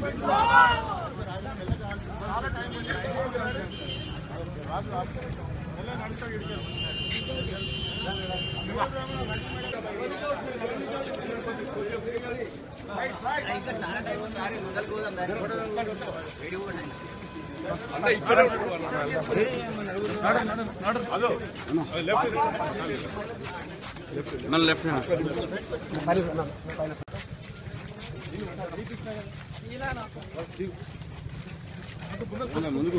మన left hand ముందుకు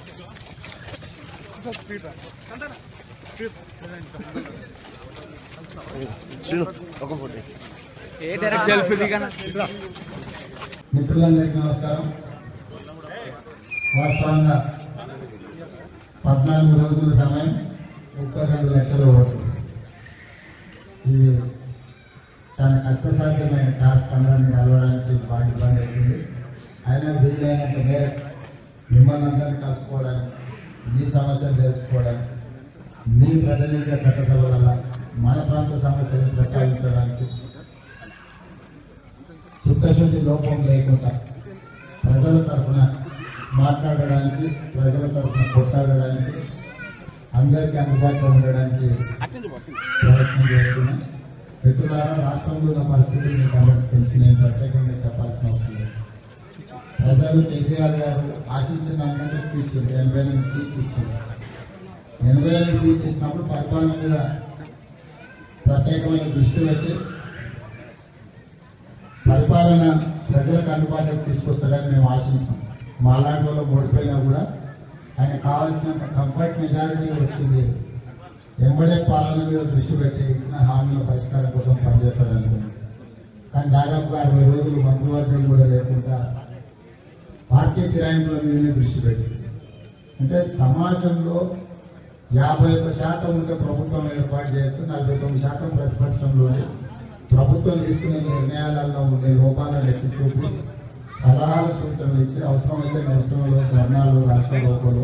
మిత్రులందరికీ నమస్కారం వాస్తవంగా పద్నాలుగు రోజుల సమయం ముప్పై రెండు లక్షల ఓట్లు ఇది చాలా కష్టసాధ్యమైన టాస్క్ అందరినీ కలవడానికి బాగా ఇబ్బంది అవుతుంది అయినా వీలైనంత మేరకు మిమ్మల్ని అందరినీ కలుసుకోవడానికి మీ సమస్యలు తెలుసుకోవడానికి మీ ప్రతినిధిక చట్టసభల మన ప్రాంత సమస్యలు ప్రస్తావించడానికి చిత్తశుద్ధి లోపం లేకుండా ప్రజల తరఫున మాట్లాడడానికి ప్రజల తరఫున కొట్టాడడానికి అందరికీ అందుబాటులో ఉండడానికి ప్రయత్నం చేస్తున్నాం మిత్రులారా రాష్ట్రంలో ఉన్న పరిస్థితులు మీకు అందరికీ తెలిసి నేను ప్రత్యేకంగా చెప్పాల్సిన అవసరం లేదు ప్రజలు కేసీఆర్ గారు ఆశించిన దానికంటే ఎక్కువ ఇచ్చారు ఎనభై ఎనిమిది సీట్లు ఇచ్చారు ఎనభై ఎనిమిది సీట్లు ఇచ్చినప్పుడు పరిపాలన మీద ప్రత్యేకమైన దృష్టి పెట్టి పరిపాలన ప్రజలకు అందుబాటులోకి తీసుకొస్తారని మేము ఆశించాం మా లాంటి వాళ్ళు ఓడిపోయినా కూడా ఆయన కావాల్సినంత కంఫర్ట్ మెజారిటీ వచ్చింది ఎంబడే పాలన మీద దృష్టి పెట్టి ఇచ్చిన హామీల పరిష్కారం కోసం పనిచేస్తారనుకున్నాం కానీ దాదాపుగా అరవై రోజులు మంత్రివర్గం కూడా లేకుండా పార్టీ ఫిరాయింపుల మీదనే దృష్టి పెట్టి అంటే సమాజంలో యాభై ఒక్క శాతం ఉంటే ప్రభుత్వం ఏర్పాటు చేయొచ్చు నలభై తొమ్మిది శాతం ప్రతిపక్షంలోనే ప్రభుత్వం తీసుకునే నిర్ణయాలలో ఉండే లోపాలను ఎత్తి చూపి సలహాలు సూచనలు ఇచ్చి అవసరమైతే నిరసనలు ధర్నాలు రాష్ట్ర లోపలు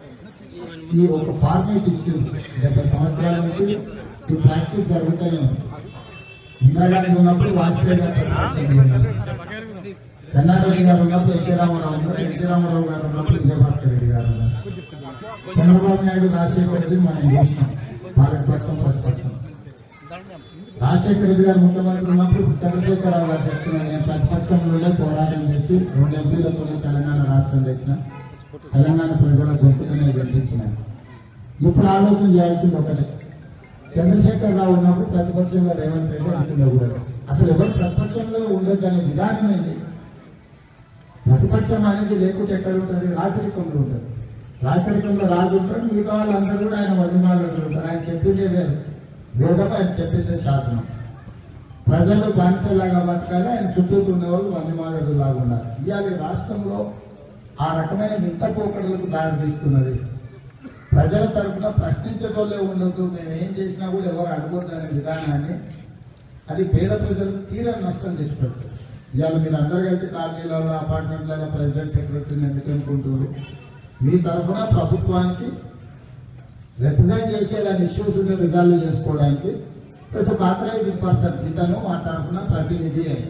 ఈ ఒక ఫార్మేట్ ఇచ్చింది డెబ్బై సంవత్సరాల నుంచి ఈ ప్రాక్టీస్ జరుగుతూనే ఉంది ఇందిరాగాంధీ ఉన్నప్పుడు వాజ్పేయి గారు ప్రతిపక్షంలో ఉన్నారు. చెన్నారెడ్డి గారు ఉన్నప్పుడు ఎన్టీ రామారావు ఉన్నారు ఎన్టీ రామారావు గారు ఉన్నప్పుడు విజయభాస్కర్ రెడ్డి గారు ఉన్నారు చంద్రబాబు నాయుడు రాజశేఖర రెడ్డి మనం చూసినాం పాలకపక్షం ప్రతిపక్షం రాజశేఖర రెడ్డి గారు ముఖ్యమంత్రి ఉన్నప్పుడు చంద్రశేఖరరావు గారు చెప్తున్న నేను ప్రతిపక్షంలోనే పోరాటం చేసి రెండు ఎంపీలతో తెలంగాణ రాష్ట్రం తెచ్చిన తెలంగాణ ప్రజల గొప్పతనే గెలిపించిన ఇప్పుడు ఆలోచన చేయాల్సింది ఒకటే చంద్రశేఖర్ రావు ఉన్నప్పుడు ప్రతిపక్షంలో రేవంత్ రెడ్డి అంటున్నా కూడా అసలు ఎవరు ప్రతిపక్షంలో ఉండదు అనే విధానం ఏంటి ప్రతిపక్షం అనేది లేకుంటే ఎక్కడ ఉంటుంది రాచరికంలో ఉంటుంది రాచరికంలో రాజు ఉంటారు మిగతా వాళ్ళందరూ కూడా ఆయన మధ్యమాలు ఉంటారు ఆయన చెప్పిందే వేరు వేదం ఆయన చెప్పిందే శాసనం ప్రజలు బానిసలాగా బతకాలి ఆయన చుట్టూ ఉండేవాళ్ళు మధ్యమాలు లాగా ఉన్నారు ఇవాళ ఈ రాష్ట్రంలో ఆ రకమైన వింత పోకడలకు దారి తీస్తున్నది ప్రజల తరఫున ప్రశ్నించేటోళ్ళే ఉండొద్దు మేము ఏం చేసినా కూడా ఎవరు అడగొద్దు అనే విధానాన్ని అది పేద ప్రజలకు తీరని నష్టం తెచ్చిపెడుతుంది ఇవాళ మీరు అందరు కలిసి కాలనీలలో అపార్ట్మెంట్లలో ప్రెసిడెంట్ సెక్రటరీని ఎందుకు అనుకుంటున్నారు మీ తరఫున ప్రభుత్వానికి రిప్రజెంట్ చేసే ఇలాంటి ఇష్యూస్ ఉండే రిజాల్వ్ చేసుకోవడానికి ప్లస్ ఒక ఆథరైజ్డ్ పర్సన్ ఇతను మా తరఫున ప్రతినిధి అని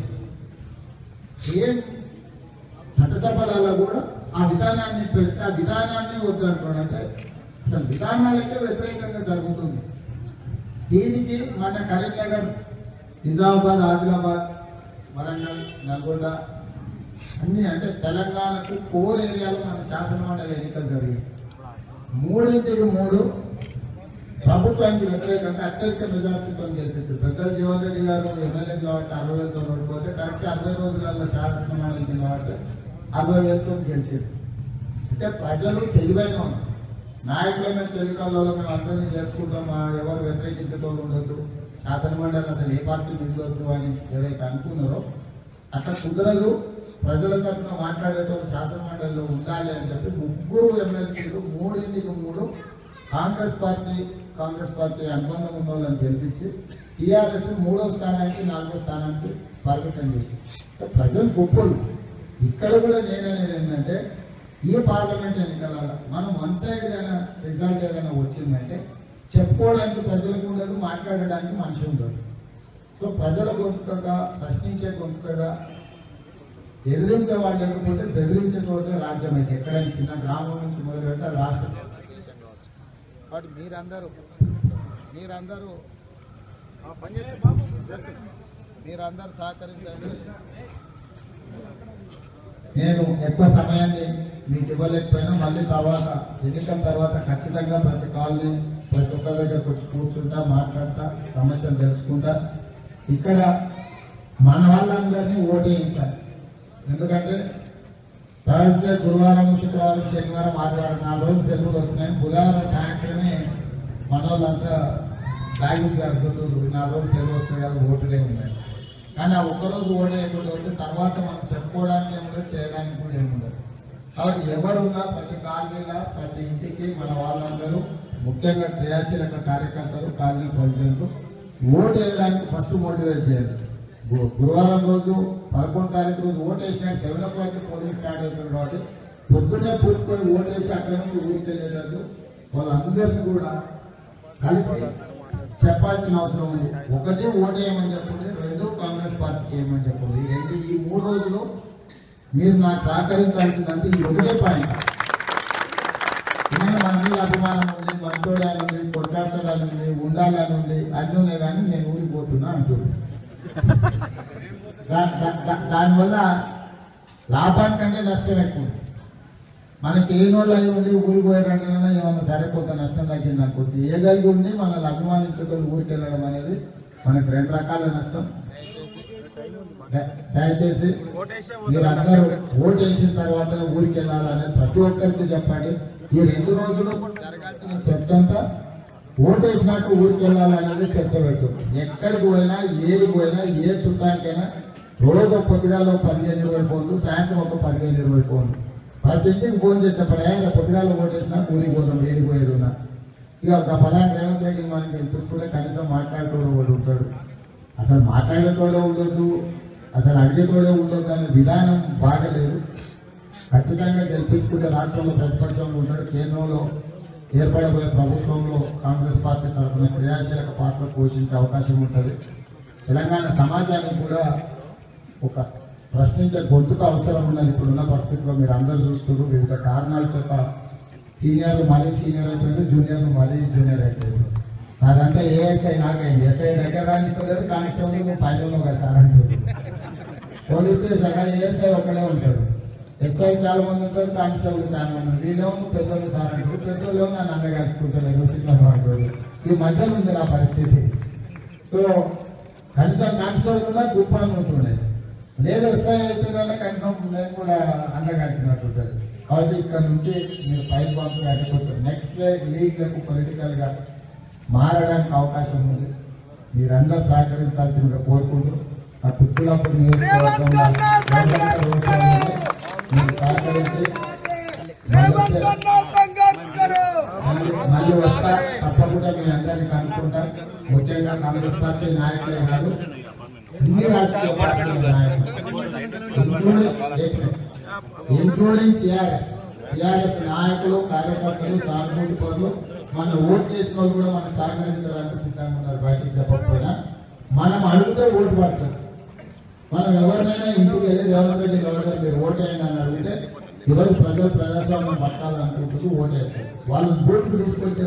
సేమ్ చట్టసభలలో కూడా ఆ విధానాన్ని పెడితే ఆ విధానాన్ని వద్దు అంటున్నాడు అంటే అసలు విధానాలకే వ్యతిరేకంగా జరుగుతుంది దీనికి మన కరీంనగర్ నిజామాబాద్ ఆదిలాబాద్ వరంగల్ నల్గొండ అన్ని అంటే తెలంగాణకు కోర్ ఏరియాలో మన శాసనమండలి ఎన్నికలు జరిగాయి మూడింటికి మూడు ప్రభుత్వానికి వ్యతిరేకంగా అత్యధిక మెజార్టీతో గెలిపించారు పెద్దలు జీవన్ రెడ్డి గారు ఎమ్మెల్యే కాబట్టి అరవై వేలతో ఓడిపోతే కరెక్ట్ అరవై రోజులలో శాసనమండలి కాబట్టి అరవై వేలతో గెలిచారు అంటే ప్రజలు తెలివైన వాళ్ళు. నాయకులమైన తెలివికల్లో మేము అందరినీ చేసుకుంటాం మా ఎవరు వ్యతిరేకించేటోళ్ళు ఉండొద్దు శాసనమండలి అసలు ఏ పార్టీ నిలవద్దు అని ఏదైతే అనుకున్నారో అట్లా కుదరదు ప్రజల తరఫున మాట్లాడేటోళ్ళు శాసనమండలిలో ఉండాలి అని చెప్పి ముగ్గురు ఎమ్మెల్సీలు మూడింటికి మూడు కాంగ్రెస్ పార్టీ కాంగ్రెస్ పార్టీ అనుబంధం ఉన్న వాళ్ళని గెలిపించి టీఆర్ఎస్ మూడో స్థానానికి నాలుగో స్థానానికి పరిమితం చేసి ప్రజలు గొప్పలు ఇక్కడ కూడా నేననేది ఏంటంటే ఈ పార్లమెంట్ ఎన్నికల మనం వన్ సైడ్ ఏదైనా రిజల్ట్ ఏదైనా వచ్చిందంటే చెప్పుకోవడానికి ప్రజలకు ఉండదు మాట్లాడడానికి మనిషి ఉండదు సో ప్రజల గొంతుకగా ప్రశ్నించే గొంతుకగా ఎదిరించే వాళ్ళు లేకపోతే బెదిరించేటోళ్ళే రాజ్యం అయితే ఎక్కడైనా చిన్న గ్రామం నుంచి మొదలు పెడితే రాష్ట్రం కావచ్చు, దేశం కావచ్చు కాబట్టి మీరందరూ మీరందరూ మీరందరూ సహకరించండి నేను ఎక్కువ సమయాన్ని మీకు ఇవ్వలేకపోయినా మళ్ళీ తర్వాత ఎన్నికల తర్వాత ఖచ్చితంగా ప్రతి కాలనీ ప్రతి ఒక్కరి దగ్గర వచ్చి కూర్చుంటా మాట్లాడతా సమస్యలు తెలుసుకుంటా ఇక్కడ మన వాళ్ళందరినీ ఓటేయించాలి ఎందుకంటే థర్స్డే గురువారం శుక్రవారం శనివారం ఆదివారం నాలుగు రోజులు సెలవులు వస్తున్నాయి బుధవారం సాయంత్రమే మన వాళ్ళంతా బ్యాగు జరుగుతుంది నాలుగు రోజులు సెలవు వస్తున్నాయి కదా ఓటులే ఉన్నాయి కానీ ఆ ఒక్కరోజు ఓడేయకుండా ఉంటే తర్వాత మనం చెప్పుకోవడానికి ఏముండదు చేయడానికి కూడా ఏముండదు కాబట్టి ఎవరున్నా ప్రతి కాలనీలో ప్రతి ఇంటికి మన వాళ్ళందరూ ముఖ్యంగా క్రియాశీలక కార్యకర్తలు కాలనీ ప్రజలు ఓటు వేయడానికి ఫస్ట్ మోటివేట్ చేయాలి గు- గురువారం రోజు పదకొండు తారీఖు రోజు ఓటు వేసిన seven o'clock polling start అవుతుంది కాబట్టి పొద్దున్నే పూర్తికొని ఓటు వేసి అక్కడ నుంచి ఊరికి వెళ్ళేటట్టు వాళ్ళందరినీ కూడా కలిసి చెప్పాల్సిన అవసరం ఉంది ఒకటి ఓటేయమని చెప్పండి రెండు కాంగ్రెస్ పార్టీకి ఏమని చెప్పండి ఈ రెండు ఈ మూడు రోజులు మీరు నాకు సహకరించాల్సిందంటే ఈ ఒకటే పాయింట్ నేను మన మీద అభిమానం ఉంది మంచోడాలని ఉంది కొట్టాడాలని ఉంది ఉండాలని ఉంది అన్నీ ఉన్నాయి కానీ నేను ఊరికి పోతున్నా అంటున్నాను దా- దా- దా- దానివల్ల లాభానికంటే నష్టం ఎక్కువ ఉంది. మనకి ఏ నోళ్ళు అయి ఉండి ఊరికి పోయారంటే ఏమన్నా సరే కొంత నష్టం తగ్గింది అనుకోవచ్చు ఏ జరిగి ఉండి మనల్ని అభిమానించుకొని ఊరికి వెళ్ళడం అనేది మనకి రెండు రకాల నష్టం దయ- దయచేసి మీరందరూ ఓటు వేసిన తర్వాత ఊరికి వెళ్ళాలనేది ప్రతి ఒక్కరికి చెప్పండి ఈ రెండు రోజులు జరగాల్సిన చర్చ అంతా ఓటు వేసినాక ఊరికి వెళ్ళాలనేది చర్చ పెట్టు ఎక్కడికి పోయినా ఏది పోయినా ఏ చుట్టానికైనా రోజు ఒక పొద్దుగాల ఒక పదిహేను ఇరవై ఫోన్లు సాయంత్రం ఒక పదిహేను ఇరవై ఫోన్లు ప్రతి ఇంటికి ఫోన్ చేసేప్పుడు ఏ పొద్దుగాల ఓటు వేసినా ఊరికి పోతాం ఏడికి పోయేది ఉన్నా ఇక ఒక పలానా రేవంత్ రెడ్డి మనం గెలిపించుకుంటే కనీసం మాట్లాడేటోడు వాడు ఉంటాడు అసలు మాట్లాడేటోడే ఉండొద్దు అసలు అడిగేటోడే ఉండొద్దు అనే విధానం బాగలేదు ఖచ్చితంగా గెలిపించుకుంటే రాష్ట్రంలో ప్రతిపక్షంలో ఉంటాడు కేంద్రంలో ఏర్పడబోయే ప్రభుత్వంలో కాంగ్రెస్ పార్టీ తరఫున క్రియాశీలక పాత్ర పోషించే అవకాశం ఉంటుంది తెలంగాణ సమాజానికి కూడా ఒక ప్రశ్నించే గొంతుకు అవసరం ఉన్నది ఇప్పుడున్న పరిస్థితిలో మీరు అందరూ చూస్తున్నారు వివిధ కారణాల చేత సీనియర్లు మళ్ళీ సీనియర్ అయిపోయారు జూనియర్లు మళ్ళీ జూనియర్ అయిపోయారు నాదంతా ఏఎస్ఐ నాకైంది ఎస్ఐ దగ్గర రానిస్తలేరు కానిస్టేబుల్ నువ్వు పైన ఉన్నావు కదా సార్ అంటుంది పోలీస్ స్టేషన్ అక్కడ ఏఎస్ఐ ఒక్కడే ఉంటాడు ఎస్ఐ చాలా మంది ఉంటారు కానిస్టేబుల్ చాలా మంది ఉంటారు వీళ్ళేమో పెద్దోళ్ళు సార్ అంటారు పెద్దోళ్ళు నన్ను అందగలుచుకుంటారు సినిమా అంటారు ఈ మధ్యలో ఉంది నా పరిస్థితి సో కనీసం కానిస్టేబుల్ కూడా గుప్పాన్ని ఉంటుండే లేదు ఎస్ఐ అయితే కనుక కనీసం నేను కూడా అందగలిచినట్టు ఉంటుంది కాబట్టి ఇక్కడ నుంచి మీరు పైకి పంపి అడ్డుకోవచ్చు నెక్స్ట్ లీగ్లకు పొలిటికల్గా మారడానికి అవకాశం ఉంది మీరందరూ సహకరించాల్సిందిగా కోరుకుంటూ ఆ పుట్టులప్పుడు నియోజకవర్గంలో ఎవరైనా రోజులు ఉంటే మీరు సహకరించి మళ్ళీ మళ్ళీ వస్తా తప్పకుండా మీ అందరినీ కనుక్కుంటా ముఖ్యంగా కాంగ్రెస్ పార్టీ నాయకులే కాదు అన్ని రాజకీయ పార్టీల నాయకులు ఇంక్లూడింగ్ టిఆర్ఎస్ టిఆర్ఎస్ నాయకులు కార్యకర్తలు సానుభూతి పనులు మన ఓటు చేసిన వాళ్ళు కూడా మనకు సహకరించడానికి సిద్ధంగా ఉన్నారు బయటికి చెప్పకపోయినా మనం అడిగితే ఓటు పడుతుంది మనం ఎవరినైనా ఇంటికి వెళ్ళి రేవంత్ రెడ్డి ఎవరైనా మీరు ఓటు వేయండి అని అడిగితే ఈరోజు ప్రజలు ప్రజాస్వామ్యం పట్టాలనుకుంటుంది ఓటు వేస్తారు వాళ్ళు బూట్కు తీసుకొచ్చి